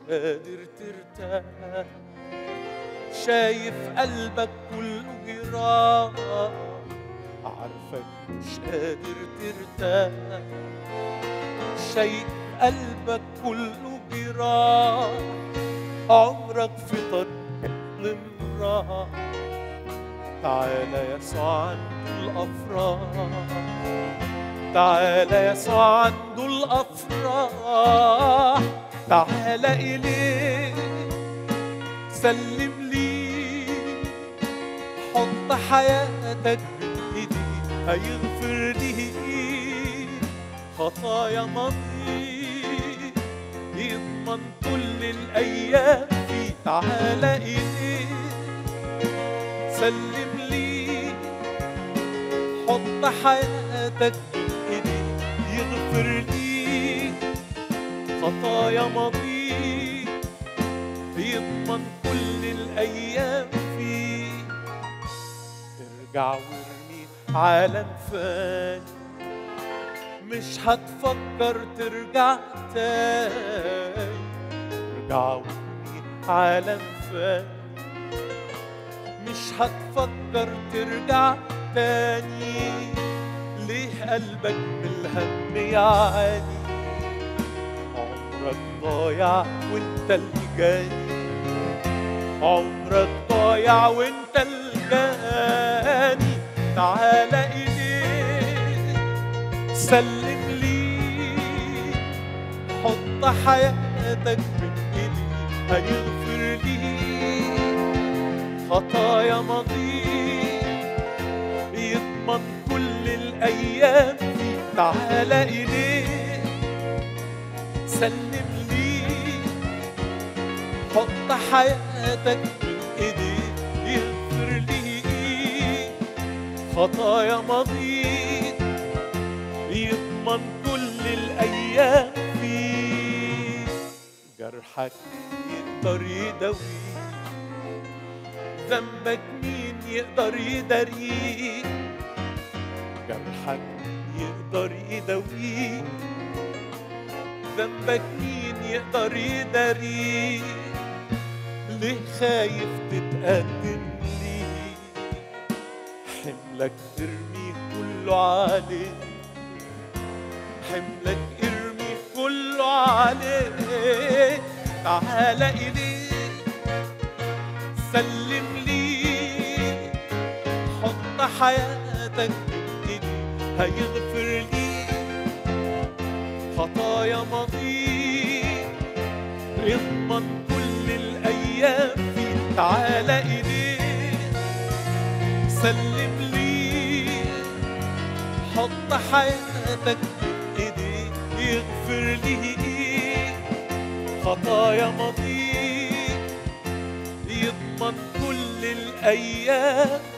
قادر ترتاح شايف قلبك كله جراح عارفك مش قادر ترتاح شايف قلبك كله جراح عمرك في طريق الامراح تعالى يسوع عنده الافراح تعالى يسوع عنده الافراح تعالى اليه سلم لي حط حياتك بين ايديه هيغفر لي خطايا ماضي يضمن كل الايام فيه تعالى اليه سلم لي حط حياتك بين ايديه يغفر لي خطايا ماضي يضمن كل الايام فيه ارجع وارمي عالم فاني مش هتفكر ترجع تاني ارجع وارمي عالم فاني مش هتفكر ترجع تاني ليه قلبك بالهم يعاني عمرك ضايع وانت اللي جاني عمرك ضايع وانت اللي جاني تعالى إليه سلم لي حط حياتك بين ايدي هيغفر لي خطايا ماضي يضمن كل الايام فيه تعالى اليه سلم لي حط حياتك بين ايديه يغفر لي خطايا ماضي يضمن كل الايام فيه جرحك يقدر يداويه ذنبك مين يقدر يداريه جرحك يقدر يداويه ذنبك مين يقدر يداريه ليه خايف تتقدم ليه حملك ارمي كله عليه حملك ارمي كله عليه تعالى إليه سلم لي حط حياتك بين ايدي هيغفر لي خطايا ماضي يضمن كل الايام فيه تعالى اليه سلم لي حط حياتك بين ايديه يغفر لي خطايا ماضي يضمن كل الايام